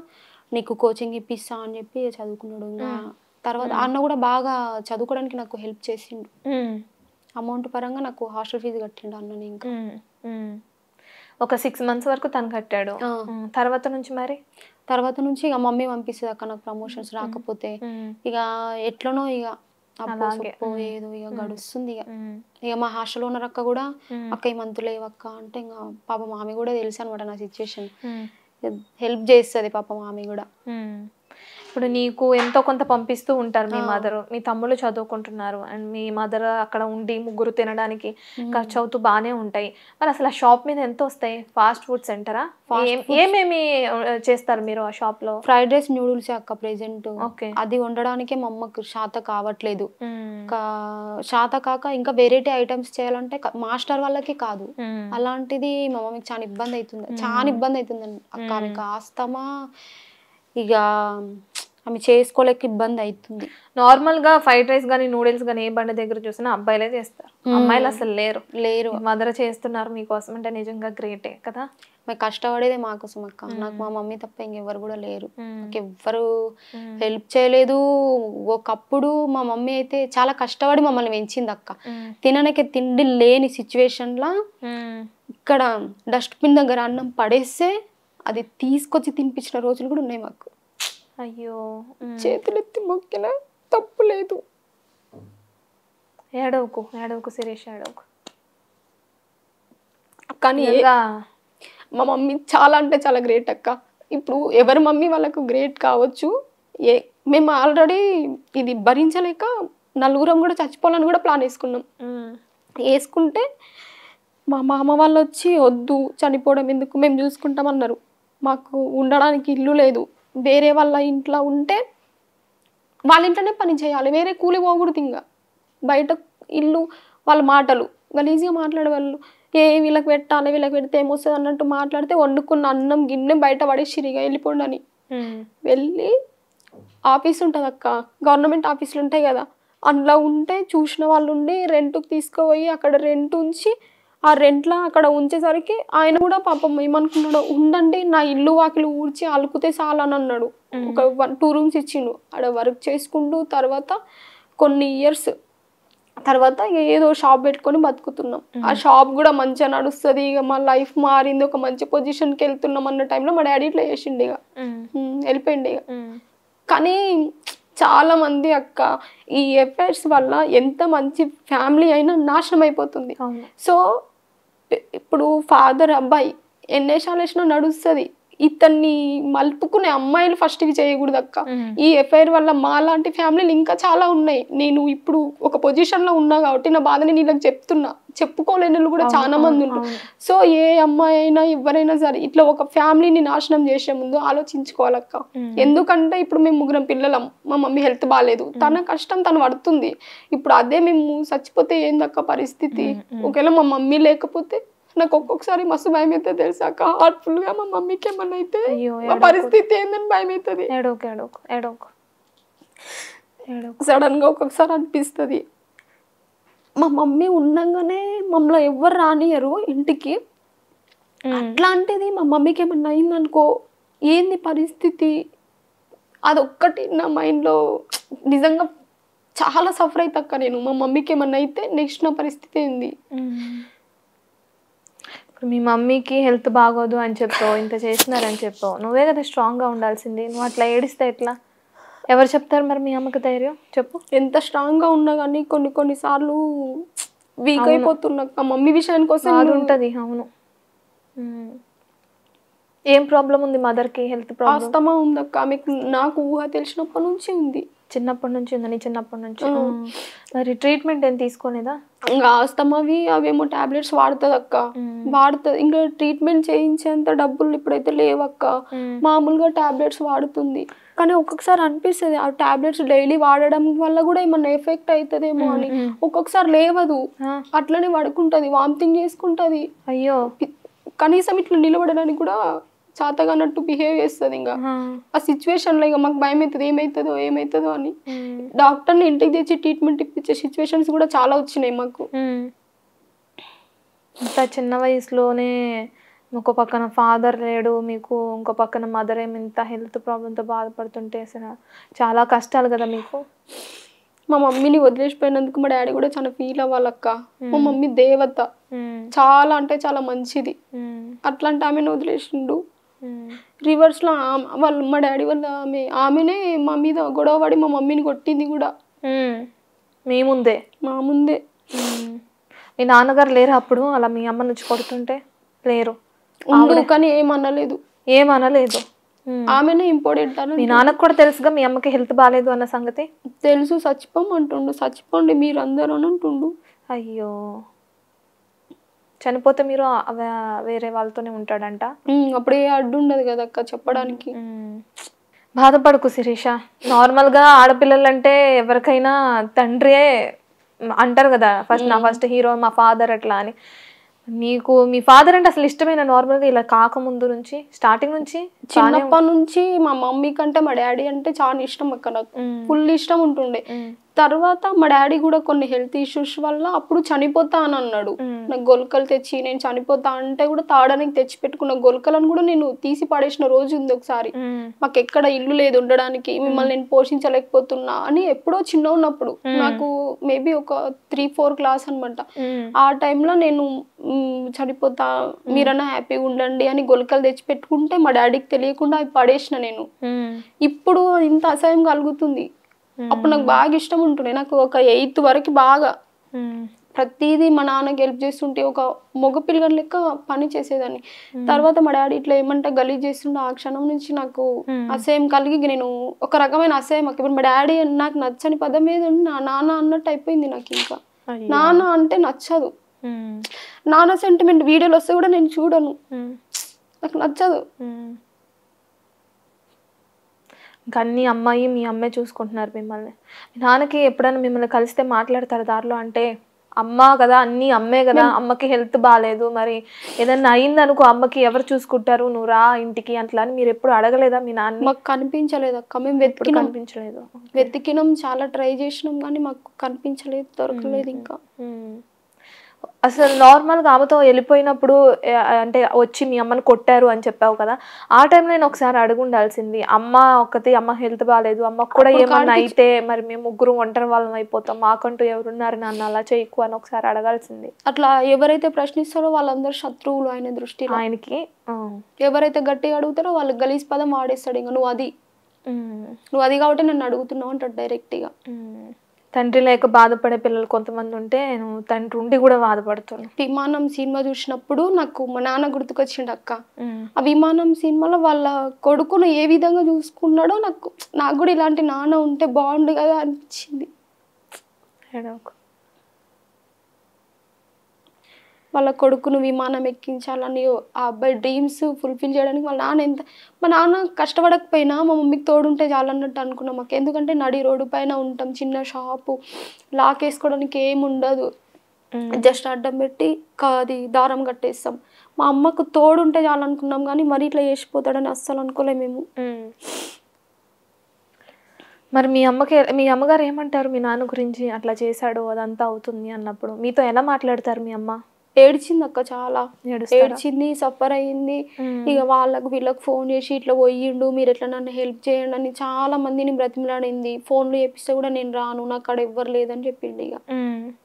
నీకు కోచింగ్ ఇప్పిస్తా అని చెప్పి చదువుకున్నాడు ఇంకా తర్వాత అన్న కూడా బాగా చదువుకోవడానికి నాకు హెల్ప్ చేసిండు ఉమ్, అమౌంట్ పరంగా నాకు హాస్టల్ ఫీజు కట్టిండు అన్నని ఇంకా ఉమ్, ఉమ్. ఒక సిక్స్ మంత్స్ వరకు తను కట్టాడు ఆ. ఉమ్, తర్వాత నుంచి మరి తర్వాత నుంచి ఇక మమ్మీ పంపిస్తుంది అక్క నాకు ప్రమోషన్స్ రాకపోతే ఉమ్, ఇక ఎట్లనో ఇక అప్పో అలాగే. సొప్పో ఏదో ఇక గడుస్తుంది ఇక ఉమ్, ఇక మా హాస్టల్లో ఉన్న అక్క కూడా ఉమ్, అక్క ఈ మంత్ లేవక్క అంటే ఇంకా పాప మామి కూడా తెలుసు అనమాట నా సిచ్యువేషన్ ఉమ్, హెల్ప్ చేస్తుంది పాప మామి కూడా ఉమ్. ఇప్పుడు నీకు ఎంతో కొంత పంపిస్తూ ఉంటారు మీ మదర్ మీ తమ్ముళ్ళు చదువుకుంటున్నారు అండ్ మీ మదర్ అక్కడ ఉండి ముగ్గురు తినడానికి ఖర్చు అవుతూ బాగానే ఉంటాయి మరి అసలు ఆ షాప్ మీద ఎంత వస్తాయి ఫాస్ట్ ఫుడ్ సెంటరా ఏమేమి ఆ, చేస్తారు మీరు ఆ షాప్ లో ఫ్రైడ్ రైస్ నూడిల్స్ అక్క ప్రెసెంట్ ఓకే అది వండడానికే మా అమ్మకు శాత కావట్లేదు ఇంకా శాత కాక ఇంకా వెరైటీ ఐటమ్స్ చేయాలంటే క- మాస్టర్ వాళ్ళకి కాదు అలాంటిది మా మమ్మీకి చాలా ఇబ్బంది అవుతుంది చాలా ఇబ్బంది అవుతుంది అక్క ఆమెకు ఆస్తమా ఇక ఆమె చేసుకోలేక ఇబ్బంది అవుతుంది నార్మల్ గా ఫ్రైడ్ రైస్ కానీ నూడిల్స్ కానీ ఏ బండి దగ్గర చూసినా అబ్బాయిలే చేస్తారు అమ్మాయిలు అసలు లేరు లేరు మదర్ చేస్తున్నారు మీకోసం అంటే నిజంగా గ్రేటే కదా మేము కష్టపడేదే మా కోసం అక్క నాకు మా మమ్మీ తప్ప ఇంకెవ్వరు కూడా లేరు నాకు ఎవ్వరు హెల్ప్ చేయలేదు ఒకప్పుడు మా మమ్మీ అయితే చాలా కష్టపడి మమ్మల్ని పెంచింది అక్క తినడానికి తిండి లేని సిచ్యువేషన్లో ఇక్కడ డస్ట్బిన్ దగ్గర అన్నం పడేస్తే అది తీసుకొచ్చి తినిపించిన రోజులు కూడా ఉన్నాయి మాకు అయ్యో చేతులెత్తి మొక్కిన తప్పు లేదు ఏడవకు ఏడవకు శిరీష్ ఏడవకు కానీ నిజంగా మా మమ్మీ చాలా అంటే చాలా గ్రేట్ అక్క ఇప్పుడు ఎవరి మమ్మీ వాళ్ళకు గ్రేట్ కావచ్చు ఏ మేము ఆల్రెడీ ఇది భరించలేక నలుగురం కూడా చచ్చిపోవాలని కూడా ప్లాన్ వేసుకున్నాం ఉమ్, వేసుకుంటే మా మామ వాళ్ళు వచ్చి వద్దు చనిపోవడం ఎందుకు మేము చూసుకుంటామన్నారు మాకు ఉండడానికి ఇల్లు లేదు వేరే వాళ్ళ ఇంట్లో ఉంటే వాళ్ళ ఇంట్లోనే పని చేయాలి వేరే కూలి పోకూడదు ఇంకా బయట ఇల్లు వాళ్ళ మాటలు గలీజ్గా మాట్లాడే వాళ్ళు ఏ వీళ్ళకి పెట్టాలి వీళ్ళకి పెడితే ఏమొస్తుంది అన్నట్టు మాట్లాడితే వండుకున్న అన్నం గిన్నె బయట పడేసిరిగా వెళ్ళిపోండి అని ఉమ్, వెళ్ళి ఆఫీస్ ఉంటుంది అక్క గవర్నమెంట్ ఆఫీసులు ఉంటాయి కదా అందులో ఉంటే చూసిన వాళ్ళు ఉండి రెంట్కి తీసుకుపోయి అక్కడ రెంట్ ఉంచి ఆ రెంట్లో అక్కడ ఉంచేసరికి ఆయన కూడా పాపం ఏమనుకున్నాడు ఉండండి నా ఇల్లు వాకిలు ఊడ్చి అలుకుతే చాలు అని అన్నాడు ఒక వన్ టూ రూమ్స్ ఇచ్చిండు ఆడ వర్క్ చేసుకుంటూ తర్వాత కొన్ని ఇయర్స్ తర్వాత ఇక ఏదో షాప్ పెట్టుకొని బతుకుతున్నాం ఆ షాప్ కూడా మంచిగా నడుస్తుంది ఇక మా లైఫ్ మారింది ఒక మంచి పొజిషన్కి వెళ్తున్నాం అన్న టైంలో మా డాడీ ఇట్లా చేసిండు ఇక ఉమ్, ఉమ్, వెళ్ళిపోయింది ఇక ఉమ్, కానీ చాలా మంది అక్క ఈ ఎఫైర్స్ వల్ల ఎంత మంచి ఫ్యామిలీ అయినా నాశనం అయిపోతుంది అవును సో ఇ- ఇప్పుడు ఫాదర్ అబ్బాయి ఎన్నేసాలు వేసినా నడుస్తుంది ఇతన్ని మలుపుకునే అమ్మాయిలు ఫస్ట్ ఇవి చేయకూడదు అక్క ఉమ్, ఈ ఎఫ్ఐఆర్ వల్ల మా లాంటి ఫ్యామిలీలు ఇంకా చాలా ఉన్నాయి నేను ఇప్పుడు ఒక పొజిషన్ లో ఉన్నా కాబట్టి నా బాధని నీళ్ళకి చెప్తున్నా చెప్పుకోలేని వాళ్ళు కూడా చాలా మంది ఉంటారు సో ఏ అమ్మాయి అయినా ఎవరైనా సరే ఇట్లా ఒక ఫ్యామిలీని నాశనం చేసే ముందు ఆలోచించుకోవాలక్క ఎందుకంటే ఇప్పుడు మేము ముగ్గురం పిల్లలం మా మమ్మీ హెల్త్ బాగాలేదు తన కష్టం తను పడుతుంది ఇప్పుడు అదే మేము చచ్చిపోతే ఏందక్క పరిస్థితి ఒకవేళ మా మమ్మీ లేకపోతే నాకు ఒక్కొక్కసారి మస్తు భయం అవుతుంది తెలుసాక హార్ట్ఫుల్ గా మా మమ్మీకి ఏమన్నా అయితే అయ్యో మా పరిస్థితి ఏందని భయం అవుతుంది ఏడవకు ఏడవకు ఏడవకు ఏడవకు సడన్ గా ఒక్కొక్కసారి అనిపిస్తుంది మా మమ్మీ ఉండగానే మమ్మల్ని ఎవ్వరు రానియరు ఇంటికి అట్లాంటిది మా మమ్మీకి ఏమన్నా అయిందనుకో ఏంది పరిస్థితి అదొక్కటి నా మైండ్లో నిజంగా చాలా సఫర్ అవుతాక నేను మా మమ్మీకి ఏమన్నా అయితే నెక్స్ట్ నా పరిస్థితి ఏంది ఇప్పుడు మీ మమ్మీకి హెల్త్ బాగోదు అని చెప్పావు ఇంత చేసినారని చెప్పావు నువ్వే కదా స్ట్రాంగ్గా ఉండాల్సింది నువ్వు అట్లా ఏడిస్తే ఎట్లా ఎవరు చెప్తారు మరి మీ అమ్మకి ధైర్యం చెప్పు ఎంత స్ట్రాంగ్గా ఉన్నా కానీ కొన్ని కొన్నిసార్లు వీక్ అయిపోతున్నా మా మమ్మీ విషయానికి వస్తే బాధ ఉంటుంది అవును ఉమ్. ఏం ప్రాబ్లం ఉంది మదర్కి హెల్త్ ప్రాబ్లం ఆస్తమా ఉందక్క ఆమెకు నాకు ఊహ తెలిసినప్పటి నుంచి ఉంది చిన్నప్పటి నుంచి ఉందని చిన్నప్పటి నుంచి మరి ట్రీట్మెంట్ ఏం తీసుకోలేదా ఇంకా ఆస్తమావి అవేమో టాబ్లెట్స్ వాడుతుంది అక్క వాడుతుంది ఇంకా ట్రీట్మెంట్ చేయించేంత డబ్బులు ఇప్పుడైతే లేవక్క మామూలుగా టాబ్లెట్స్ వాడుతుంది కానీ ఒక్కొక్కసారి అనిపిస్తుంది ఆ టాబ్లెట్స్ డైలీ వాడడం వల్ల కూడా ఏమన్నా ఎఫెక్ట్ అవుతుందేమో అని ఒక్కొక్కసారి లేవదు ఆ, అట్లనే పడుకుంటుంది వామిటింగ్ చేసుకుంటుంది అయ్యో కనీసం ఇట్లా నిలబడడానికి కూడా చాతగానట్టు బిహేవ్ చేస్తుంది ఇంకా ఆ, ఆ సిచ్యువేషన్లో ఇక మాకు భయం అవుతుంది ఏమవుతుందో ఏమవుతుందో అని ఉమ్, డాక్టర్ని ఇంటికి తెచ్చి ట్రీట్మెంట్ ఇప్పించే సిచ్యువేషన్స్ కూడా చాలా వచ్చినాయి మాకు ఉమ్. ఇంత చిన్న వయసులోనే ఒక పక్కన ఫాదర్ లేడు మీకు ఇంకో పక్కన మదర్ ఏమి ఇంత హెల్త్ ప్రాబ్లంతో బాధపడుతుంటే అసలు చాలా కష్టాలు కదా మీకు మా మమ్మీని వదిలేసిపోయినందుకు మా డాడీ కూడా చాలా ఫీల్ అవ్వాలక్క మా మమ్మీ దేవత ఉమ్, చాలా అంటే చాలా మంచిది ఉమ్, అట్లాంటి ఆమెను వదిలేసిండు ఉమ్, రివర్స్లో ఆమె వాళ్ళు మా డాడీ వాళ్ళ ఆమె ఆమెనే మా మీద గొడవ పడి మా మమ్మీని కొట్టింది కూడా ఉమ్. మీ ముందే మా ముందే ఉమ్. మీ నాన్నగారు లేరు అప్పుడు అలా మీ అమ్మ నుంచి కొడుతుంటే లేరు ఉండు కానీ ఏమనలేదు ఏమనలేదు ఉమ్. ఆమెనే ఇంపార్టెంట్ అని మీ నాన్నకు కూడా తెలుసుగా మీ అమ్మకి హెల్త్ బాగాలేదు అన్న సంగతి తెలుసు చచ్చిపోమంటుండు చచ్చిపోండి మీరు అందరూ అని అంటుండు అయ్యో చనిపోతే మీరు ఆ- వే- వేరే వాళ్ళతోనే ఉంటాడంట ఉమ్, అప్పుడు ఏ అడ్డు ఉండదు కదా అక్క చెప్పడానికి మ్మ్. బాధపడకు శిరీష నార్మల్గా ఆడపిల్లలు అంటే ఎవరికైనా తండ్రియే అంటారు కదా ఫస్ట్ నా ఫస్ట్ హీరో మా ఫాదర్ అట్లా అని నీకు మీ ఫాదర్ అంటే అసలు ఇష్టమైన నార్మల్గా ఇలా కాకముందు నుంచి స్టార్టింగ్ నుంచి చిన్నప్పటి నుంచి మా మమ్మీ కంటే మా డాడీ అంటే చాలా ఇష్టం అక్క నాకు మ్మ్. ఫుల్ ఇష్టం ఉంటుండే మ్మ్. తర్వాత మా డాడీ కూడా కొన్ని హెల్త్ ఇష్యూస్ వల్ల అప్పుడు చనిపోతా అని అన్నాడు మ్మ్. నాకు గొలకలు తెచ్చి నేను చనిపోతా అంటే కూడా తాడడానికి తెచ్చి పెట్టుకున్న గొలకలను కూడా నేను తీసి పడేసిన రోజు ఉంది ఒకసారి మ్మ్. మాకు ఎక్కడ ఇల్లు లేదు ఉండడానికి మిమ్మల్ని నేను పోషించలేకపోతున్నా అని ఎప్పుడో చిన్న ఉన్నప్పుడు నాకు మేబీ ఒక త్రీ ఫోర్ క్లాస్ అన్నమాట మ్మ్. ఆ టైంలో నేను మ్, చనిపోతా మీరన్నా హ్యాపీగా ఉండండి అని గొలకలు తెచ్చి పెట్టుకుంటే మా డాడీకి తెలియకుండా అవి పడేసిన నేను మ్మ్. ఇప్పుడు ఇంత అసహ్యం కలుగుతుంది అప్పుడు నాకు బాగా ఇష్టం ఉంటుండే నాకు ఒక ఎయిత్ వరకు బాగా మ్మ్. ప్రతిదీ మా నాన్నకి హెల్ప్ చేస్తుంటే ఒక మగ పిల్లగాని లెక్క పని చేసేదాన్ని తర్వాత మా డాడీ ఇట్లా ఏమంటే గలీజ్ చేస్తుండే ఆ క్షణం నుంచి నాకు అసహ్యం కలిగి నేను ఒక రకమైన అసహ్యం అక్క. ఇప్పుడు మా డాడీ నాకు నచ్చని పదం మీద నా నాన్న అన్నట్టు అయిపోయింది నాకు ఇంకా అయ్యో. నాన్న అంటే నచ్చదు మ్మ్. నాన్న సెంటిమెంట్ వీడియోలు వస్తే కూడా నేను చూడను మ్మ్. నాకు నచ్చదు మ్మ్. ఇంకా అన్ని అమ్మాయి మీ అమ్మే చూసుకుంటున్నారు మిమ్మల్ని మీ నాన్నకి ఎప్పుడైనా మిమ్మల్ని కలిస్తే మాట్లాడతారు దారిలో అంటే అమ్మ కదా అన్ని అమ్మే కదా అమ్మకి హెల్త్ బాగాలేదు మరి ఏదన్నా అయిందనుకో అమ్మకి ఎవరు చూసుకుంటారు నువ్వు రా ఇంటికి అట్లా అని మీరు ఎప్పుడు అడగలేదా మీ నాన్న మాకు కనిపించలేదు అక్క మేము ఎప్పుడు వెతికినాం కనిపించలేదు వెతికినాం చాలా ట్రై చేసినాం కానీ మాకు కనిపించలేదు దొరకలేదు ఇంకా మ్మ్. అసలు నార్మల్గా ఆమెతో వెళ్ళిపోయినప్పుడు ఏ, అంటే వచ్చి మీ అమ్మని కొట్టారు అని చెప్పావు కదా ఆ టైంలో నేను ఒకసారి అడుగు ఉండాల్సింది అమ్మ ఒక్కతి అమ్మ హెల్త్ బాగాలేదు అమ్మకు కూడా ఏమన్నా అయితే మరి మేము ముగ్గురు ఒంటరి వాళ్ళం అయిపోతాం మాకంటూ ఎవరున్నారు నాన్న అలా చేయకు అని ఒకసారి అడగాల్సింది అట్లా ఎవరైతే ప్రశ్నిస్తారో వాళ్ళందరూ శత్రువులు ఆయన దృష్టిలో ఆయనకి ఆ. ఎవరైతే గట్టిగా అడుగుతారో వాళ్ళు గలీజ్ పదం వాడేస్తాడు ఇంకా నువ్వు అది మ్మ్. నువ్వు అది కాబట్టి నన్ను అడుగుతున్నావు అంటాడు డైరెక్ట్గా మ్మ్. తండ్రి లేక బాధపడే పిల్లలు కొంతమంది ఉంటే నువ్వు తండ్రి ఉండి కూడా బాధపడుతున్నావు విమానం సినిమా చూసినప్పుడు నాకు మా నాన్న గుర్తుకొచ్చిండు అక్క మ్మ్. ఆ విమానం సినిమాలో వాళ్ళ కొడుకును ఏ విధంగా చూసుకున్నాడో నాకు నాకు కూడా ఇలాంటి నాన్న ఉంటే బాగుండు కదా అనిపించింది ఏడవకు. వాళ్ళ కొడుకును విమానం ఎక్కించాలని ఆ అబ్బాయి డ్రీమ్స్ ఫుల్ఫిల్ చేయడానికి వాళ్ళ నాన్న ఎంత మా నాన్న కష్టపడకపోయినా మా మమ్మీకి తోడుంటే చాలన్నట్టు అనుకున్నాం మాకు ఎందుకంటే నడి రోడ్డు పైన ఉంటాం చిన్న షాపు లాక్ వేసుకోవడానికి ఏం ఉండదు మ్మ్. జస్ట్ అడ్డం పెట్టి క- అది దారం కట్టేస్తాం మా అమ్మకు తోడుంటే చాలనుకున్నాం కానీ మరి ఇట్లా చేసిపోతాడని అస్సలు అనుకోలే మేము మ్మ్. మరి మీ అమ్మకి మీ అమ్మగారు ఏమంటారు మీ నాన్న గురించి అట్లా చేశాడు అదంతా అవుతుంది అన్నప్పుడు మీతో ఎలా మాట్లాడతారు మీ అమ్మ ఏడ్చింది అక్క చాలా ఏడుస్తారా? ఏడ్చింది సఫర్ అయ్యింది మ్మ్. ఇక వాళ్ళకు వీళ్ళకి ఫోన్ చేసి ఇట్లా పోయిండు మీరు ఎట్లా నన్ను హెల్ప్ చేయండి అని చాలా మందిని బ్రతిమలాడింది ఫోన్లు చేపిస్తే కూడా నేను రాను నాకు అక్కడ ఎవ్వరు లేదని చెప్పిండు ఇక మ్మ్.